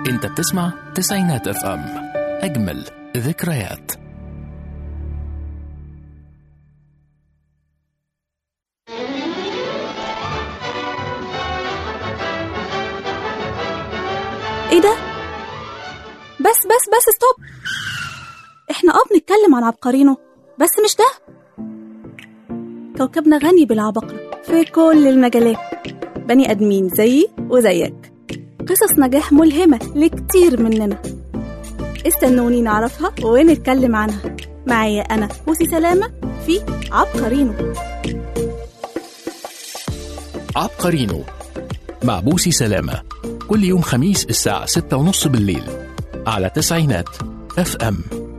انت بتسمع تسعينات اف ام اجمل ذكريات ايه ده بس بس بس ستوب احنا اه بنتكلم عن عبقرينه بس مش ده كوكبنا غني بالعباقرة في كل المجالات بني ادمين زيي وزيك قصص نجاح ملهمة لكتير مننا استنوني نعرفها ونتكلم عنها معايا انا بوسي سلامة في عبقرينه عبقرينو مع بوسي سلامة كل يوم خميس الساعة ستة ونص بالليل على تسعينات اف ام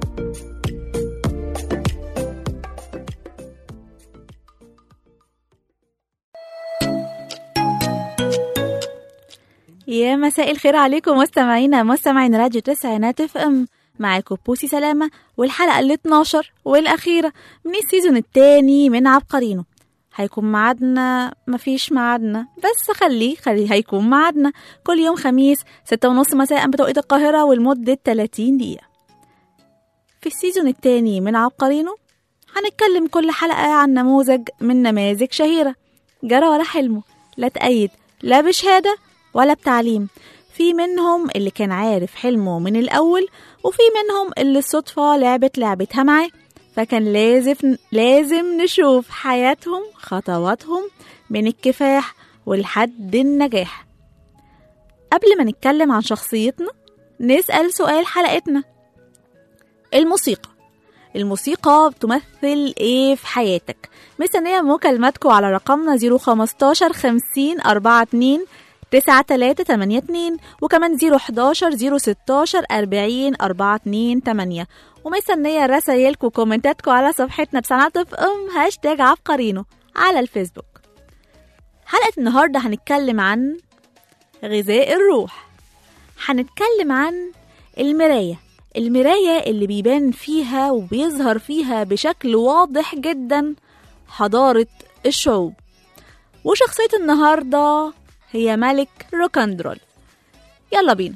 يا مساء الخير عليكم مستمعينا مستمعين راديو تسعينات اف ام معاكم بوسي سلامة والحلقة ال 12 والأخيرة من السيزون التاني من عبقرينو هيكون ميعادنا مفيش ميعادنا بس خليه خليه هيكون ميعادنا كل يوم خميس ستة ونص مساء بتوقيت القاهرة ولمدة 30 دقيقة في السيزون التاني من عبقرينو هنتكلم كل حلقة عن نموذج من نماذج شهيرة جرى ورا حلمه لا تأيد لا بشهادة ولا بتعليم في منهم اللي كان عارف حلمه من الأول وفي منهم اللي الصدفة لعبت لعبتها معاه فكان لازم لازم نشوف حياتهم خطواتهم من الكفاح ولحد النجاح قبل ما نتكلم عن شخصيتنا نسأل سؤال حلقتنا الموسيقى الموسيقى بتمثل ايه في حياتك مستنية مكالماتكم على رقمنا 015 50 42 تسعة تلاتة تمانية اتنين وكمان زيرو حداشر زيرو ستاشر أربعين أربعة اتنين تمانية ومستنية رسايلكم وكومنتاتكم على صفحتنا بسنات اف ام هاشتاج عبقرينو على الفيسبوك حلقة النهاردة هنتكلم عن غذاء الروح هنتكلم عن المراية المراية اللي بيبان فيها وبيظهر فيها بشكل واضح جدا حضارة الشعوب وشخصية النهارده هي ملك روكاندرول يلا بينا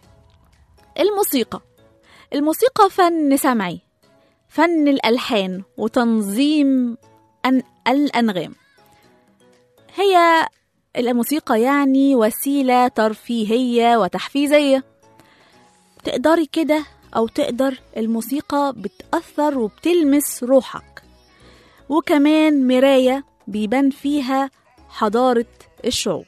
الموسيقى الموسيقى فن سمعي فن الألحان وتنظيم أن الأنغام هي الموسيقى يعني وسيلة ترفيهية وتحفيزية تقدري كده أو تقدر الموسيقى بتأثر وبتلمس روحك وكمان مراية بيبان فيها حضارة الشعوب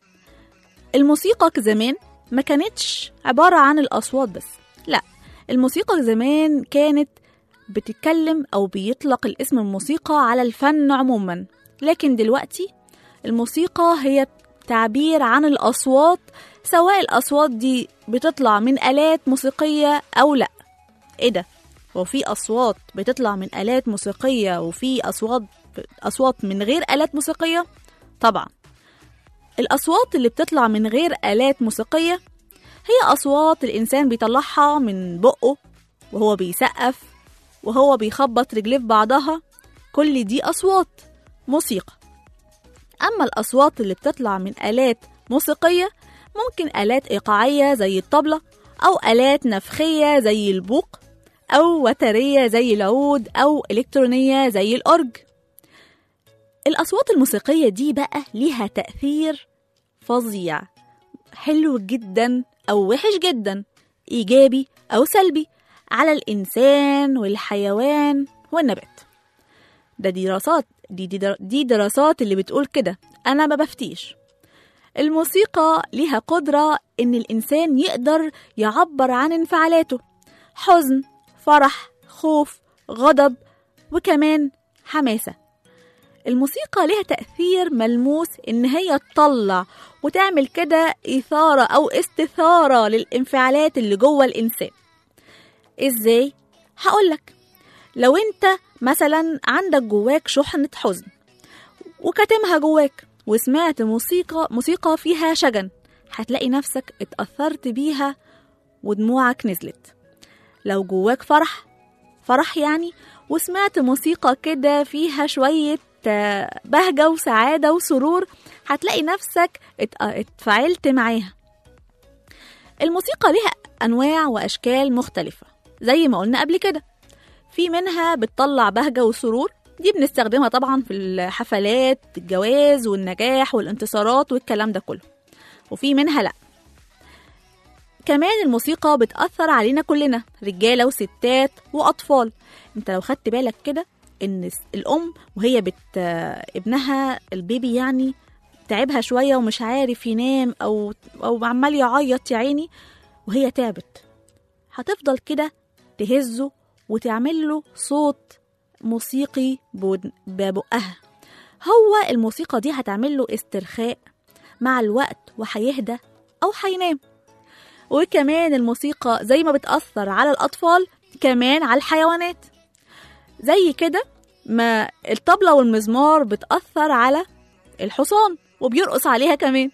الموسيقى زمان ما كانتش عبارة عن الأصوات بس لا الموسيقى زمان كانت بتتكلم أو بيطلق الاسم الموسيقى على الفن عموما لكن دلوقتي الموسيقى هي تعبير عن الأصوات سواء الأصوات دي بتطلع من آلات موسيقية أو لا إيه ده؟ هو في أصوات بتطلع من آلات موسيقية وفي أصوات أصوات من غير آلات موسيقية؟ طبعا الأصوات اللي بتطلع من غير آلات موسيقية هي أصوات الإنسان بيطلعها من بقه وهو بيسقف وهو بيخبط رجليه في بعضها كل دي أصوات موسيقى أما الأصوات اللي بتطلع من آلات موسيقية ممكن آلات إيقاعية زي الطبلة أو آلات نفخية زي البوق أو وترية زي العود أو إلكترونية زي الأورج الأصوات الموسيقية دي بقى ليها تأثير فظيع حلو جدا أو وحش جدا إيجابي أو سلبي على الإنسان والحيوان والنبات ده دراسات دي, دي, دي دراسات اللي بتقول كده أنا ما بفتيش الموسيقى ليها قدرة إن الإنسان يقدر يعبر عن انفعالاته حزن فرح خوف غضب وكمان حماسة الموسيقى ليها تأثير ملموس إن هي تطلع وتعمل كده إثارة أو استثارة للانفعالات اللي جوه الإنسان إزاي؟ هقولك لو أنت مثلا عندك جواك شحنة حزن وكاتمها جواك وسمعت موسيقى موسيقى فيها شجن هتلاقي نفسك اتأثرت بيها ودموعك نزلت لو جواك فرح فرح يعني وسمعت موسيقى كده فيها شوية آه، بهجة وسعادة وسرور هتلاقي نفسك ات- اتفاعلت معاها الموسيقى ليها أنواع وأشكال مختلفة زي ما قلنا قبل كده في منها بتطلع بهجة وسرور دي بنستخدمها طبعا في الحفلات الجواز والنجاح والانتصارات والكلام ده كله وفي منها لأ كمان الموسيقى بتأثر علينا كلنا رجالة وستات وأطفال انت لو خدت بالك كده ان الس- الأم وهي بت ابنها البيبي يعني تعبها شوية ومش عارف ينام أو أو عمال يعيط يا عيني وهي تعبت هتفضل كده تهزه وتعمل له صوت موسيقي بود- ببقها هو الموسيقى دي هتعمل له استرخاء مع الوقت وهيهدى أو هينام وكمان الموسيقى زي ما بتأثر على الأطفال كمان على الحيوانات زي كده ما الطبلة والمزمار بتأثر على الحصان وبيرقص عليها كمان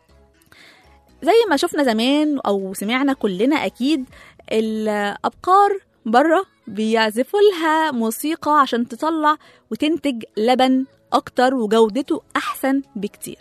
زي ما شفنا زمان أو سمعنا كلنا أكيد الأبقار بره بيعزفوا لها موسيقى عشان تطلع وتنتج لبن أكتر وجودته أحسن بكتير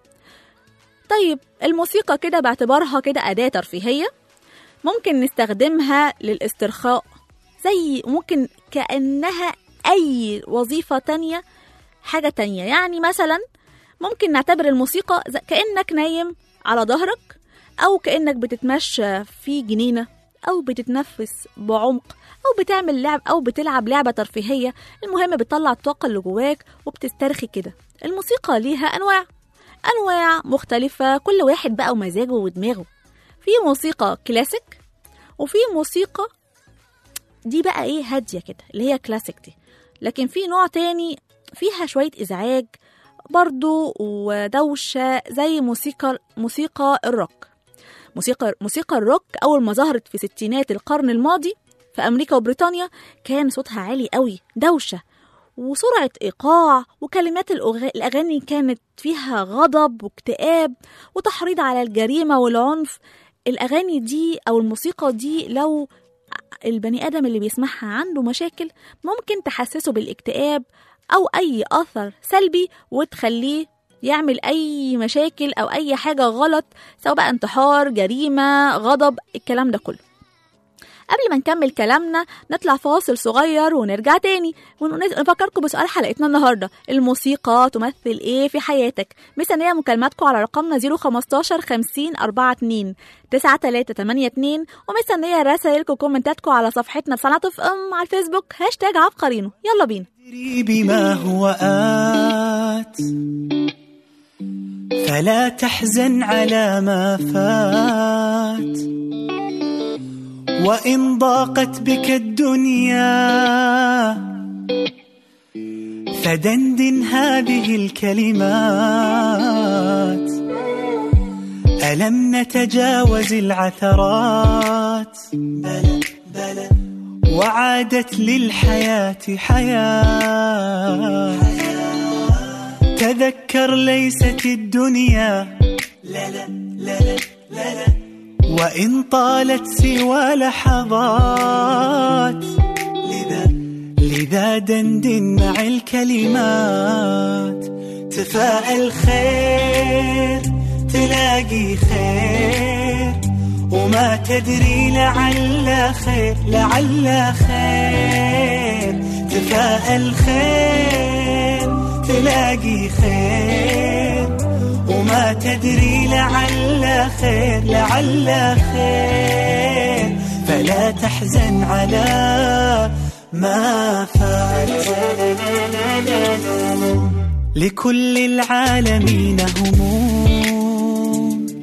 طيب الموسيقى كده باعتبارها كده أداة ترفيهية ممكن نستخدمها للاسترخاء زي ممكن كأنها أي وظيفة تانية حاجة تانية يعني مثلا ممكن نعتبر الموسيقى زي- كأنك نايم على ظهرك أو كأنك بتتمشى في جنينة أو بتتنفس بعمق أو بتعمل لعب أو بتلعب لعبة ترفيهية المهم بتطلع الطاقة اللي جواك وبتسترخي كده الموسيقى ليها أنواع أنواع مختلفة كل واحد بقى ومزاجه ودماغه في موسيقى كلاسيك وفي موسيقى دي بقى ايه هادية كده اللي هي كلاسيك دي لكن في نوع تاني فيها شوية إزعاج برضو ودوشة زي موسيقى موسيقى الروك موسيقى موسيقى الروك أول ما ظهرت في ستينات القرن الماضي في أمريكا وبريطانيا كان صوتها عالي قوي دوشة وسرعة إيقاع وكلمات الأغ- الأغاني كانت فيها غضب واكتئاب وتحريض على الجريمة والعنف الأغاني دي أو الموسيقى دي لو البني آدم اللي بيسمعها عنده مشاكل ممكن تحسسه بالاكتئاب أو أي أثر سلبي وتخليه يعمل أي مشاكل أو أي حاجة غلط سواء بقى انتحار جريمة غضب الكلام ده كله قبل ما نكمل كلامنا نطلع فاصل صغير ونرجع تاني ونفكركم بسؤال حلقتنا النهارده الموسيقى تمثل ايه في حياتك مستنيه مكالماتكم على رقمنا 015 50 42 9382 ومستنيه رسائلكم وكومنتاتكم على صفحتنا في صنعة اف ام على الفيسبوك هاشتاج عبقرينو يلا بينا تدري بما هو آت فلا تحزن على ما فات وإن ضاقت بك الدنيا فدندن هذه الكلمات ألم نتجاوز العثرات بلى بلى وعادت للحياة حياة تذكر ليست الدنيا لا لا لا لا لا لا وإن طالت سوى لحظات لذا لذا دندن مع الكلمات تفاءل خير تلاقي خير وما تدري لعل خير لعل خير تفاءل خير تلاقي خير وما تدري لعل خير لعل خير فلا تحزن على ما فات لكل العالمين هموم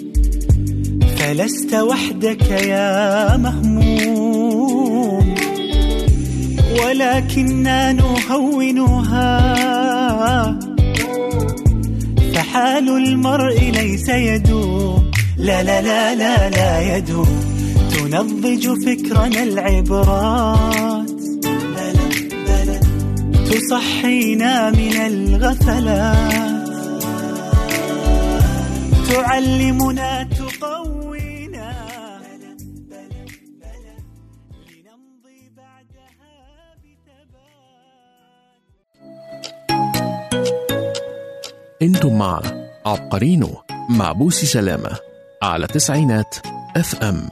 فلست وحدك يا مهموم ولكننا نهونها فحال المرء ليس يدوم لا لا لا لا لا يدوم تنضج فكرنا العبرات بلى بلى تصحينا من الغفلات تعلمنا تقوينا بلى بلى بلى لنمضي بعدها بثبات انتم مع عبقرينو مع بوسي سلامة على تسعينات اف ام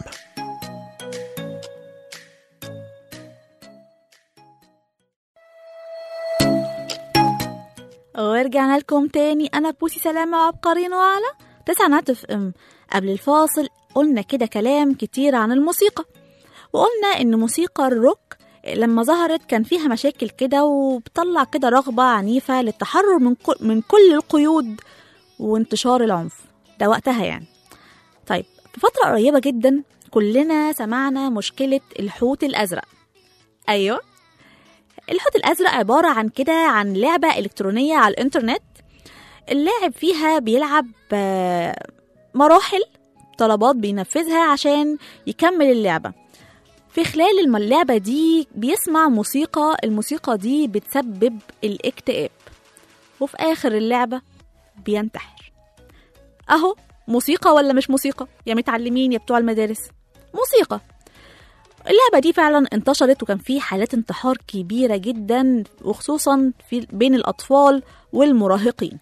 ورجعنا لكم تاني انا بوسي سلامة وعبقرين وعلى تسعة اف ام قبل الفاصل قلنا كده كلام كتير عن الموسيقى وقلنا ان موسيقى الروك لما ظهرت كان فيها مشاكل كده وبتطلع كده رغبة عنيفة للتحرر من كل, من كل القيود وانتشار العنف ده وقتها يعني طيب في فترة قريبة جدا كلنا سمعنا مشكلة الحوت الأزرق أيوة الحوت الأزرق عبارة عن كده عن لعبة إلكترونية على الإنترنت اللاعب فيها بيلعب آه، مراحل طلبات بينفذها عشان يكمل اللعبة في خلال الم- اللعبة دي بيسمع موسيقى الموسيقى دي بتسبب الاكتئاب وفي آخر اللعبة بينتحر أهو موسيقى ولا مش موسيقى يا متعلمين يا بتوع المدارس موسيقى اللعبة دي فعلا انتشرت وكان في حالات انتحار كبيرة جدا وخصوصا في بين الأطفال والمراهقين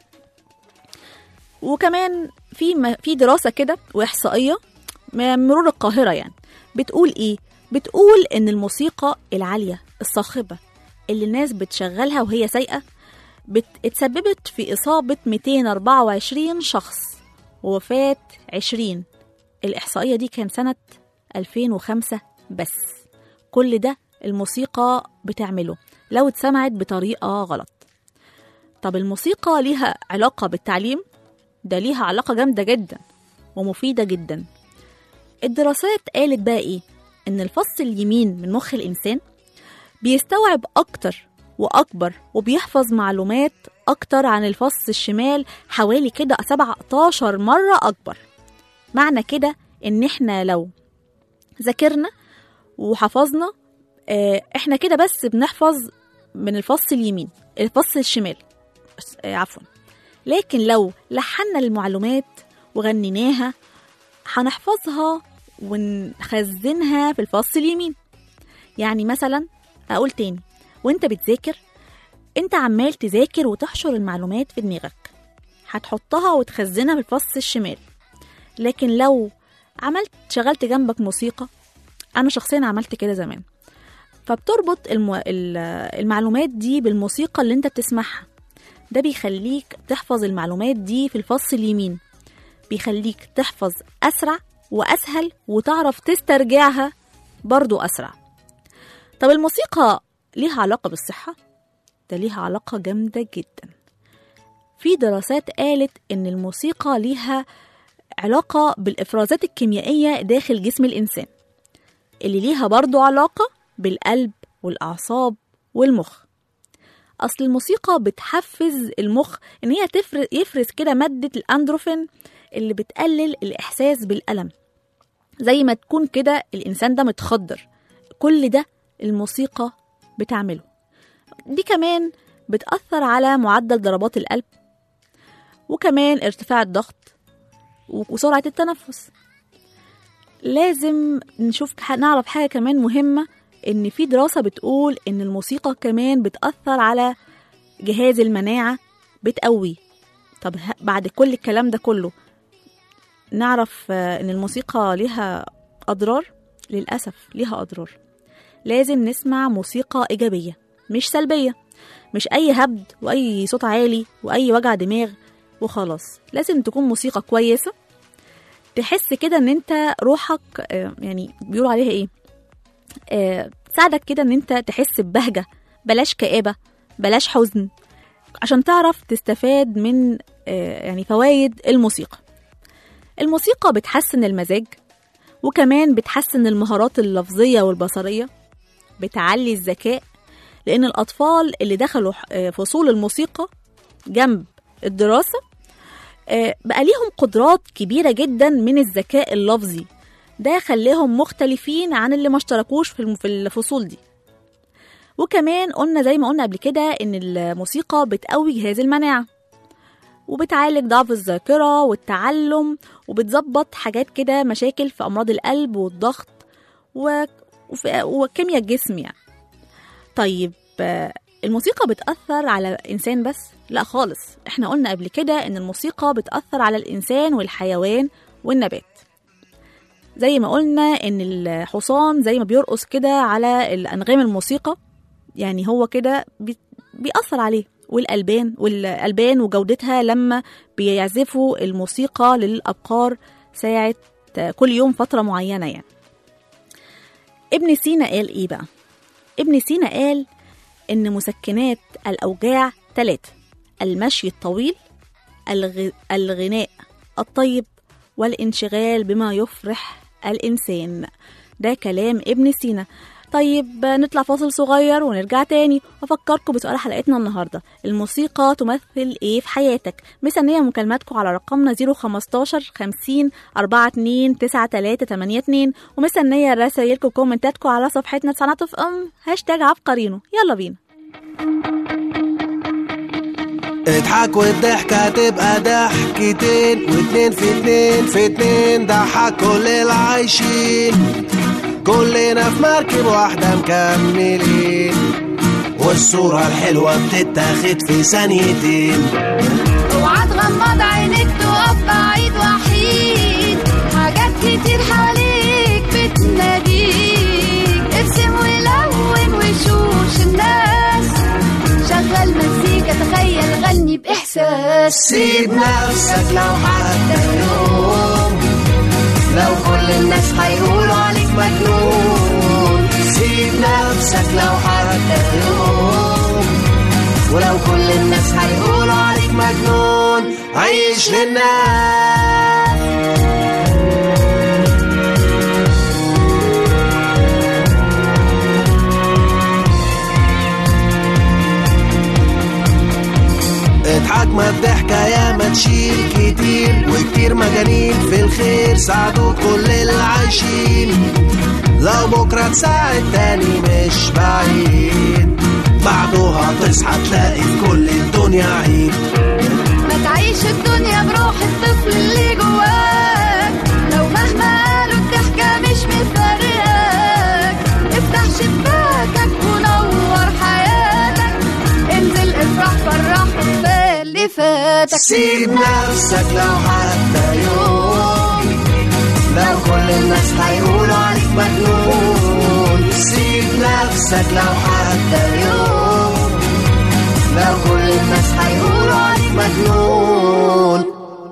وكمان في م- في دراسة كده وإحصائية من مرور القاهرة يعني بتقول إيه؟ بتقول إن الموسيقى العالية الصاخبة اللي الناس بتشغلها وهي سايقة بت... اتسببت في إصابة 224 شخص ووفاة 20 الإحصائية دي كان سنة 2005 بس كل ده الموسيقى بتعمله لو اتسمعت بطريقة غلط طب الموسيقى ليها علاقة بالتعليم ده ليها علاقة جامدة جدا ومفيدة جدا الدراسات قالت بقى ايه ان الفص اليمين من مخ الانسان بيستوعب اكتر واكبر وبيحفظ معلومات اكتر عن الفص الشمال حوالي كده 17 مرة اكبر معنى كده ان احنا لو ذاكرنا وحفظنا آه، احنا كده بس بنحفظ من الفص اليمين الفص الشمال بس- آه، عفوا لكن لو لحنا المعلومات وغنيناها هنحفظها ونخزنها في الفص اليمين يعني مثلا اقول تاني وانت بتذاكر انت عمال تذاكر وتحشر المعلومات في دماغك هتحطها وتخزنها في الفص الشمال لكن لو عملت شغلت جنبك موسيقى انا شخصيا عملت كده زمان فبتربط المو... ال- المعلومات دي بالموسيقى اللي انت بتسمعها ده بيخليك تحفظ المعلومات دي في الفص اليمين بيخليك تحفظ أسرع وأسهل وتعرف تسترجعها برضو أسرع طب الموسيقى ليها علاقة بالصحة؟ ده ليها علاقة جامدة جدا في دراسات قالت إن الموسيقى ليها علاقة بالإفرازات الكيميائية داخل جسم الإنسان اللي ليها برضو علاقة بالقلب والأعصاب والمخ أصل الموسيقى بتحفز المخ إن هي تفرز يفرز كده مادة الأندروفين اللي بتقلل الإحساس بالألم زي ما تكون كده الإنسان ده متخدر كل ده الموسيقى بتعمله دي كمان بتأثر على معدل ضربات القلب وكمان ارتفاع الضغط وسرعة التنفس لازم نشوف ح- نعرف حاجة كمان مهمة إن في دراسة بتقول إن الموسيقى كمان بتأثر على جهاز المناعة بتقويه طب ه- بعد كل الكلام ده كله نعرف آه، إن الموسيقى ليها أضرار للأسف ليها أضرار لازم نسمع موسيقى إيجابية مش سلبية مش أي هبد وأي صوت عالي وأي وجع دماغ وخلاص لازم تكون موسيقى كويسة تحس كده ان انت روحك آه، يعني بيقولوا عليها ايه آه، تساعدك كده ان انت تحس ببهجة بلاش كآبة بلاش حزن عشان تعرف تستفاد من آه، يعني فوائد الموسيقى الموسيقى بتحسن المزاج وكمان بتحسن المهارات اللفظية والبصرية بتعلي الذكاء لأن الأطفال اللي دخلوا آه، فصول الموسيقى جنب الدراسة آه، بقى ليهم قدرات كبيرة جدا من الذكاء اللفظي ده خلاهم مختلفين عن اللي ما اشتركوش في الم- في الفصول دي وكمان قلنا زي ما قلنا قبل كده ان الموسيقى بتقوي جهاز المناعة وبتعالج ضعف الذاكرة والتعلم وبتظبط حاجات كده مشاكل في أمراض القلب والضغط و... وفي... وكيمياء الجسم يعني طيب آه، الموسيقى بتأثر على الإنسان بس؟ لا خالص احنا قلنا قبل كده إن الموسيقى بتأثر على الإنسان والحيوان والنبات زي ما قلنا ان الحصان زي ما بيرقص كده على الانغام الموسيقى يعني هو كده بي- بيأثر عليه والألبان والألبان وجودتها لما بيعزفوا الموسيقى للأبقار ساعة كل يوم فترة معينة يعني ابن سينا قال إيه بقى؟ ابن سينا قال إن مسكنات الأوجاع ثلاثة المشي الطويل الغ... الغناء الطيب والانشغال بما يفرح الإنسان ده كلام ابن سينا طيب نطلع فاصل صغير ونرجع تاني وافكركم بسؤال حلقتنا النهارده الموسيقى تمثل ايه في حياتك مستنيه مكالماتكم على رقمنا 015 50 42 93 82 ومستنيه رسايلكم وكومنتاتكم على صفحتنا تسعة اف ام هاشتاج عبقرينو يلا بينا اضحك والضحكة تبقى ضحكتين واتنين في اتنين في اتنين ضحك كل العايشين كلنا في مركب واحدة مكملين والصورة الحلوة بتتاخد في ثانيتين اوعى تغمض عينيك تقف بعيد وحيد حاجات كتير حواليك بتناديك ارسم ولون وشوش الناس شغل مزيكا تخيل غني بإحساس سيب نفسك لو حتى يوم لو كل الناس هيقولوا عليك مجنون سيب نفسك لو حتى يوم ولو كل الناس هيقولوا عليك مجنون عيش للناس اضحك ما الضحكة يا ما تشيل كتير وكتير مجانين في الخير ساعدوا كل العايشين لو بكرة تساعد تاني مش بعيد بعدها تصحى تلاقي في كل الدنيا عيد ما تعيش الدنيا بروح الطفل اللي جواك لو مهما قالوا الضحكة مش مفرقاك افتح شباكك ونور حياتك انزل افرح فرح وكفاية اللي فاتك سيب نفسك لو حتى يوم لو كل الناس هيقولوا عليك مجنون سيب نفسك لو حتى يوم لو كل الناس هيقولوا عليك مجنون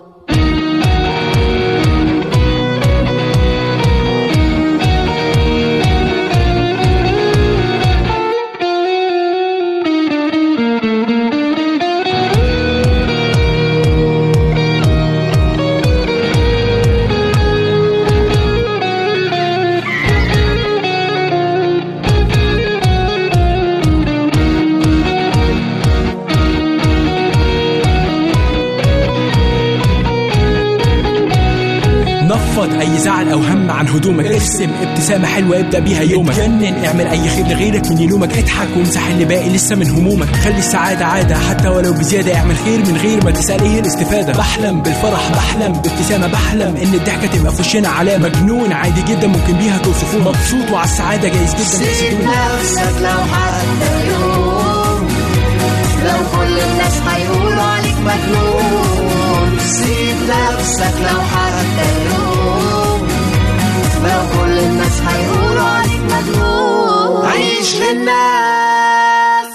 نفض اي زعل او هم عن هدومك ارسم ابتسامه حلوه ابدا بيها يومك اتجنن اعمل اي خير لغيرك من يلومك اضحك وامسح اللي باقي لسه من همومك خلي السعاده عاده حتى ولو بزياده اعمل خير من غير ما تسال ايه الاستفاده بحلم بالفرح بحلم بابتسامه بحلم ان الضحكه تبقى في وشنا علامه مجنون عادي جدا ممكن بيها توصفوه مبسوط وعلى السعاده جايز جدا سيب تحسدوه نفسك لو حتى يوم لو كل الناس هيقولوا عليك مجنون سيب نفسك لو حتى يوم لو كل الناس هيقولوا عليك مجنون عيش للناس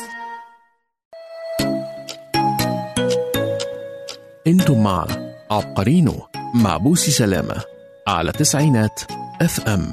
انتم مع عبقرينو مع بوسي سلامة على تسعينات اف ام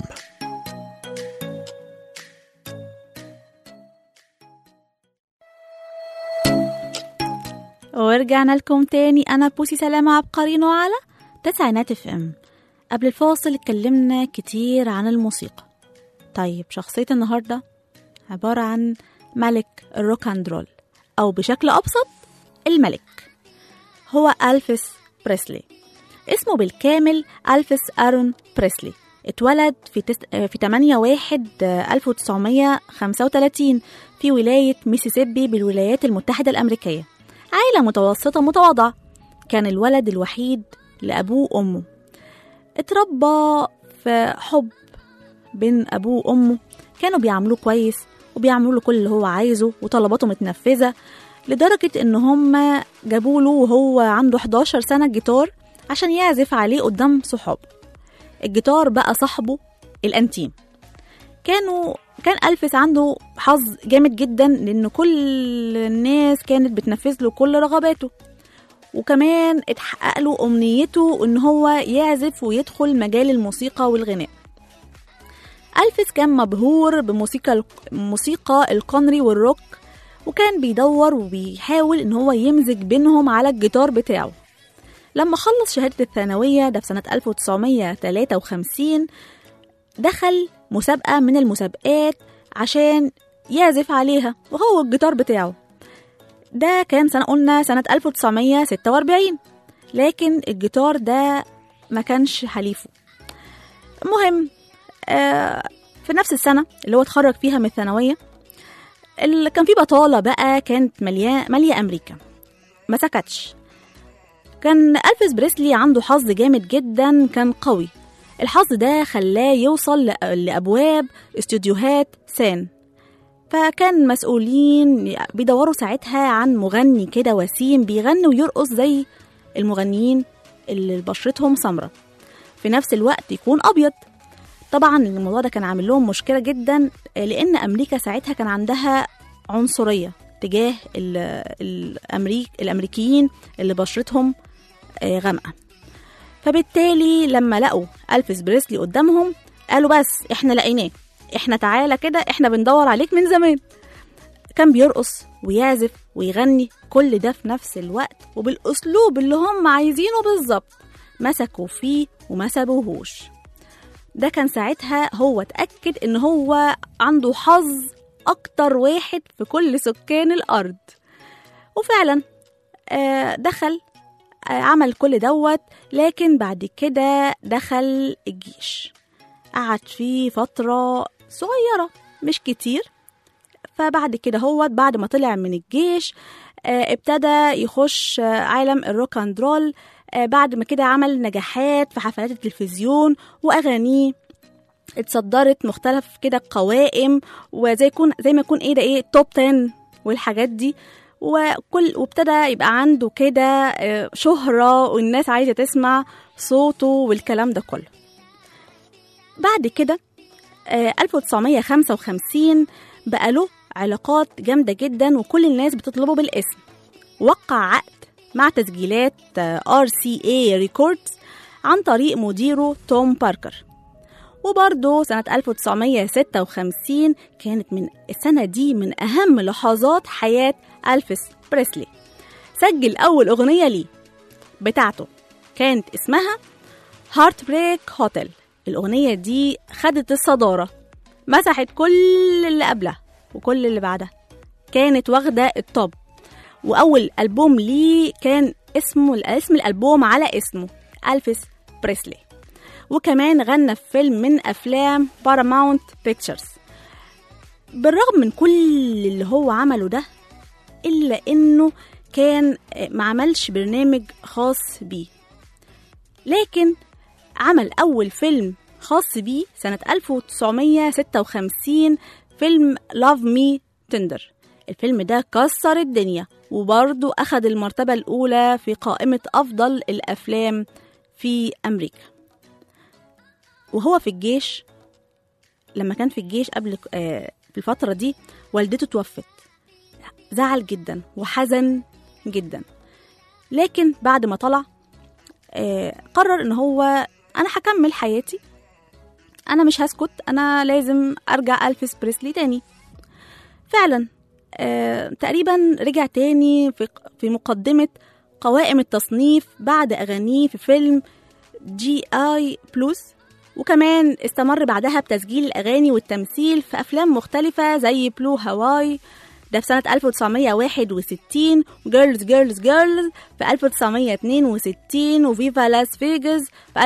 ورجعنا لكم تاني انا بوسي سلامة عبقرينو على تسعينات اف ام قبل الفاصل اتكلمنا كتير عن الموسيقى طيب شخصية النهاردة عبارة عن ملك الروك اند رول او بشكل ابسط الملك هو ألفيس بريسلي اسمه بالكامل ألفيس أرون بريسلي اتولد في تس... في 8 1 1935 في ولاية ميسيسيبي بالولايات المتحدة الأمريكية عائلة متوسطة متواضعة كان الولد الوحيد لأبوه وأمه اتربى في حب بين أبوه وأمه كانوا بيعاملوه كويس وبيعملوا له كل اللي هو عايزه وطلباته متنفذة لدرجة إن هم جابوا له وهو عنده 11 سنة جيتار عشان يعزف عليه قدام صحابه الجيتار بقى صاحبه الأنتيم كانوا كان ألفيس عنده حظ جامد جدا لأن كل الناس كانت بتنفذ له كل رغباته وكمان اتحقق له أمنيته إن هو يعزف ويدخل مجال الموسيقى والغناء ألفيس كان مبهور بموسيقى موسيقى الكونري والروك وكان بيدور وبيحاول إن هو يمزج بينهم على الجيتار بتاعه لما خلص شهادة الثانوية ده في سنة 1953 دخل مسابقة من المسابقات عشان يعزف عليها وهو الجيتار بتاعه ده كان سنة قلنا سنة 1946 لكن الجيتار ده ما كانش حليفه المهم آه في نفس السنة اللي هو اتخرج فيها من الثانوية اللي كان في بطالة بقى كانت مالية مالية أمريكا ما سكتش كان ألفيس بريسلي عنده حظ جامد جدا كان قوي الحظ ده خلاه يوصل لأ- لأبواب استوديوهات سان فكان مسؤولين بيدوروا ساعتها عن مغني كده وسيم بيغني ويرقص زي المغنيين اللي بشرتهم سمراء في نفس الوقت يكون أبيض طبعا الموضوع ده كان عامل لهم مشكلة جدا لأن أمريكا ساعتها كان عندها عنصرية تجاه ال- الأمريك الأمريكيين اللي بشرتهم آه، غامقة فبالتالي لما لقوا ألفيس بريسلي قدامهم قالوا بس احنا لقيناه احنا تعالى كده احنا بندور عليك من زمان كان بيرقص ويعزف ويغني كل ده في نفس الوقت وبالأسلوب اللي هم عايزينه بالظبط مسكوا فيه وما سابوهوش ده كان ساعتها هو اتأكد إن هو عنده حظ أكتر واحد في كل سكان الأرض وفعلا آه، دخل آه، عمل كل دوت لكن بعد كده دخل الجيش قعد فيه فترة صغيرة مش كتير فبعد كده هو بعد ما طلع من الجيش آه، ابتدى يخش آه، عالم الروك اند رول آه، بعد ما كده عمل نجاحات في حفلات التلفزيون واغانيه اتصدرت مختلف كده قوائم وزي يكون زي ما يكون ايه ده ايه توب 10 والحاجات دي وكل وابتدى يبقى عنده كده آه، شهرة والناس عايزة تسمع صوته والكلام ده كله بعد كده آه، 1955 بقى له علاقات جامدة جدا وكل الناس بتطلبه بالاسم وقع عقد مع تسجيلات ار سي اي ريكوردز عن طريق مديره توم باركر وبرضه سنة 1956 كانت من السنة دي من أهم لحظات حياة ألفيس بريسلي سجل أول أغنية ليه بتاعته كانت اسمها هارت بريك هوتل الأغنية دي خدت الصدارة مسحت كل اللي قبلها وكل اللي بعدها كانت واخدة الطب وأول ألبوم ليه كان اسمه اسم الألبوم على اسمه ألفيس بريسلي وكمان غنى في فيلم من أفلام باراماونت بيكتشرز بالرغم من كل اللي هو عمله ده إلا إنه كان ما عملش برنامج خاص بيه لكن عمل أول فيلم خاص بيه سنة 1956 فيلم Love Me Tender الفيلم ده كسر الدنيا وبرضه أخد المرتبة الأولى في قائمة أفضل الأفلام في أمريكا وهو في الجيش لما كان في الجيش قبل آه، في الفترة دي والدته توفت زعل جدا وحزن جدا لكن بعد ما طلع آه، قرر ان هو انا هكمل حياتي انا مش هسكت انا لازم ارجع الفيس بريسلي تاني فعلا آه، تقريبا رجع تاني في في مقدمة قوائم التصنيف بعد أغانيه في فيلم جي آي بلس وكمان استمر بعدها بتسجيل الأغاني والتمثيل في أفلام مختلفة زي بلو هواي ده في سنة 1961 جيرلز جيرلز جيرلز في 1962 وفيفا لاس فيجاس في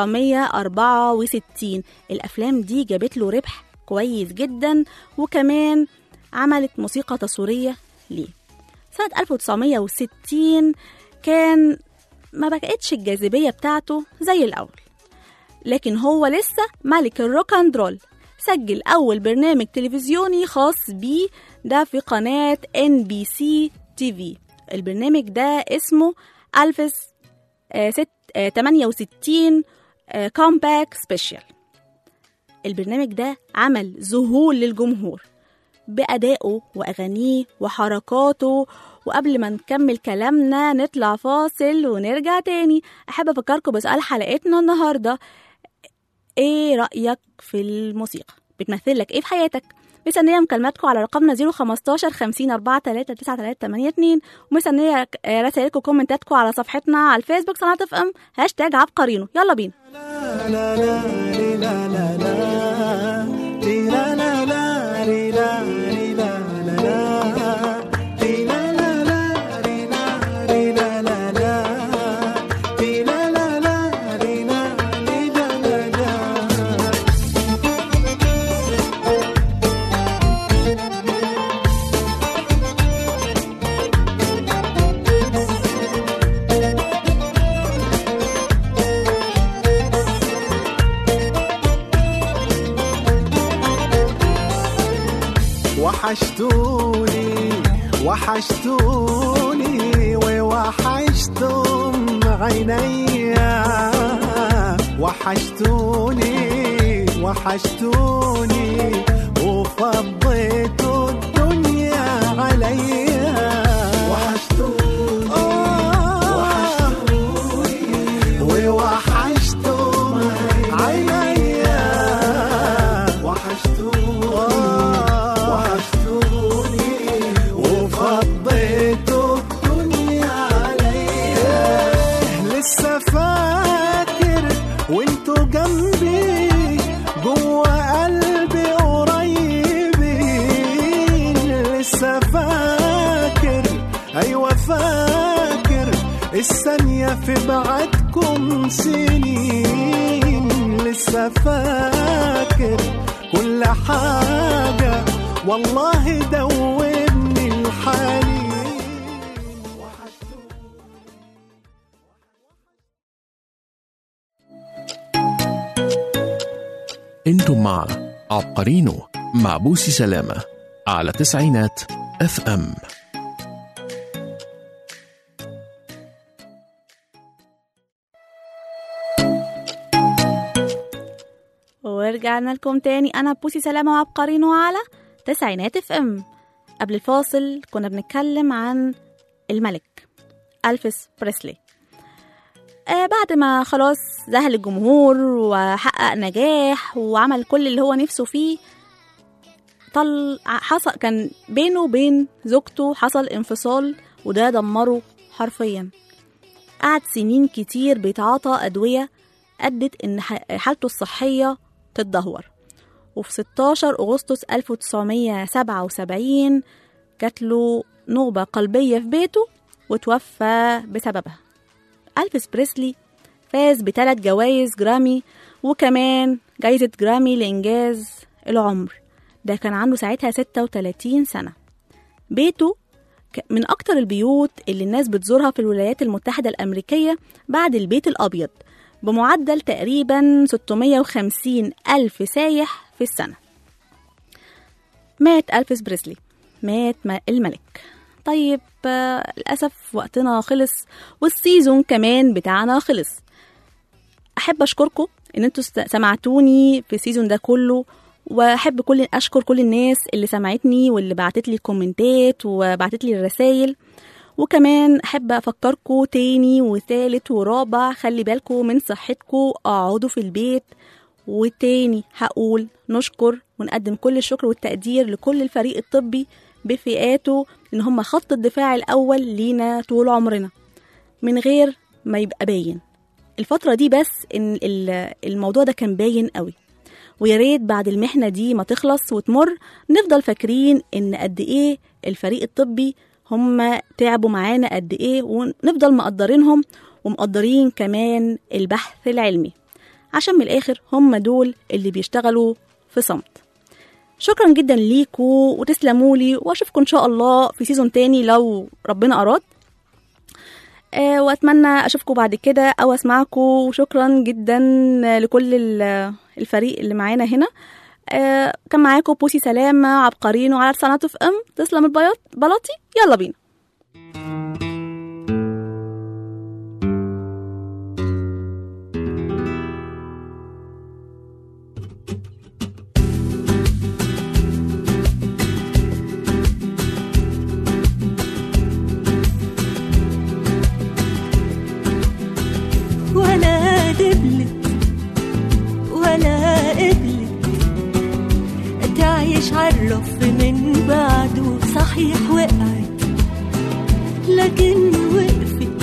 1964 الأفلام دي جابت له ربح كويس جدا وكمان عملت موسيقى تصويرية ليه سنة 1960 كان ما بقتش الجاذبية بتاعته زي الأول لكن هو لسه ملك الروك اند رول سجل أول برنامج تلفزيوني خاص بيه ده في قناة ان بي سي تي في البرنامج ده اسمه ألفس آه ست آه 68 كومباك سبيشال البرنامج ده عمل ذهول للجمهور بأدائه وأغانيه وحركاته وقبل ما نكمل كلامنا نطلع فاصل ونرجع تاني أحب أفكركم بسؤال حلقتنا النهاردة إيه رأيك في الموسيقى؟ بتمثل لك إيه في حياتك؟ مستنية مكالماتكم على رقمنا 015 50 4 3 9 3 8 2 ومستنية رسائلكم وكومنتاتكم على صفحتنا على الفيسبوك صناعة اف ام هاشتاج عبقرينو يلا بينا لا لا لي لا لا لا لي لا لا لا لي لا لي لا لا لا لي لا لا لا لي لا لي لا لا لا لي لا لا لا لي لا لي لا لا لا وحشتوني وحشتوني ووحشتم عينيا وحشتوني وحشتوني وفضيتوا الدنيا عليا وحشتوني وحشتوني ووحشتم عينيا وحشتوني وحشتوني وفضيتوا الدنيا عليا لسه فاكر وانتوا جنبي جوا قلبي قريبين لسه فاكر ايوه فاكر الثانية في بعدكم سنين لسه فاكر كل حاجة والله دوبني الحنين انتم مع عبقرينو مع بوسي سلامة على تسعينات اف ام ورجعنا لكم تاني انا بوسي سلامة وعبقرينو على تسعينات اف ام قبل الفاصل كنا بنتكلم عن الملك ألفيس بريسلي آه بعد ما خلاص ذهل الجمهور وحقق نجاح وعمل كل اللي هو نفسه فيه طل حصل كان بينه وبين زوجته حصل انفصال وده دمره حرفيا قعد سنين كتير بيتعاطى أدوية أدت إن ح- حالته الصحية تتدهور وفي 16 أغسطس 1977 جات له نوبة قلبية في بيته وتوفى بسببها ألفيس بريسلي فاز بثلاث جوائز جرامي وكمان جايزة جرامي لإنجاز العمر ده كان عنده ساعتها 36 سنة بيته ك- من أكتر البيوت اللي الناس بتزورها في الولايات المتحدة الأمريكية بعد البيت الأبيض بمعدل تقريبا 650 ألف سايح في السنة مات ألفيس بريسلي مات م- الملك طيب آه، للأسف وقتنا خلص والسيزون كمان بتاعنا خلص أحب أشكركم إن انتوا است- سمعتوني في السيزون ده كله واحب كل اشكر كل الناس اللي سمعتني واللي بعتت لي الكومنتات وبعتت لي الرسائل وكمان احب افكركم تاني وتالت ورابع خلي بالكم من صحتكم اقعدوا في البيت وتاني هقول نشكر ونقدم كل الشكر والتقدير لكل الفريق الطبي بفئاته ان هم خط الدفاع الاول لينا طول عمرنا من غير ما يبقى باين الفترة دي بس ان ال- الموضوع ده كان باين قوي ويا ريت بعد المحنة دي ما تخلص وتمر نفضل فاكرين ان قد ايه الفريق الطبي هم تعبوا معانا قد ايه ونفضل مقدرينهم ومقدرين كمان البحث العلمي عشان من الاخر هم دول اللي بيشتغلوا في صمت شكرا جدا ليكوا وتسلموا لي واشوفكم ان شاء الله في سيزون تاني لو ربنا اراد آه، واتمنى اشوفكم بعد كده او اسمعكم وشكرا جدا لكل ال- الفريق اللي معانا هنا آه، كان معاكم بوسي سلامة عبقرين وعلى صناعة اف ام تسلم البياض بلاطي يلا بينا دبلت ولا قبلت تعيش عالرف من بعده صحيح وقعت لكن وقفت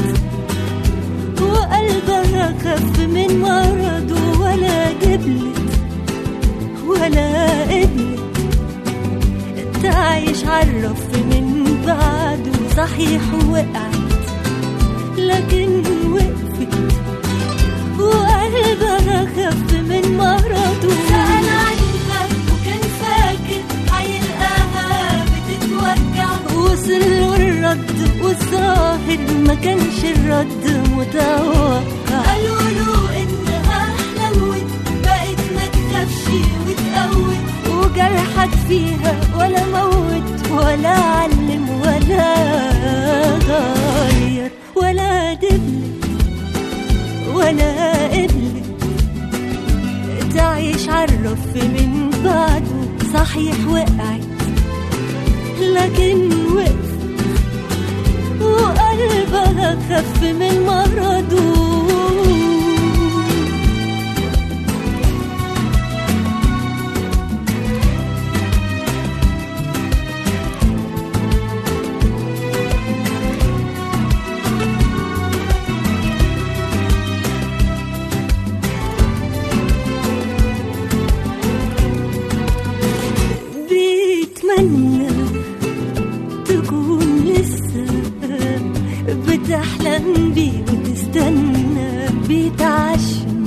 وقلبها خف من مرضه ولا جبلت ولا قبلت تعيش عالرف من بعده صحيح وقعت لكن وقفت وقلبها خف من مرضه سأل عنها وكان فاكر هيلقاها بتتوجع وصل له الرد والظاهر ما كانش الرد متوقع قالوا له انها حلوت بقت ما تخافش وتقوت وجرحك فيها ولا موت ولا علم ولا غير ولا دبلت ولا قبلت تعيش عالرف من بعده صحيح وقعت لكن وقفت وقلبها خف من مرضه بيتمنى تكون لسه بتحلم بيه وتستنى بيتعشم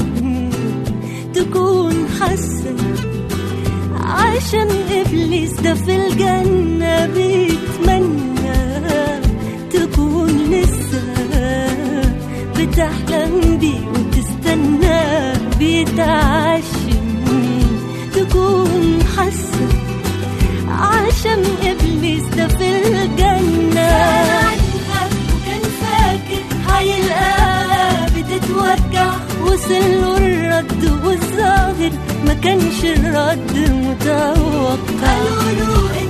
تكون حاسة عشان إبليس ده في الجنة بيتمنى تكون لسه بتحلم بيه وتستنى بيتعشم تكون حاسة عشان إبليس ده في الجنة وكان فاكر هيلقاها بتتوجع وصل له الرد والظاهر ما كانش الرد متوقع قالوا له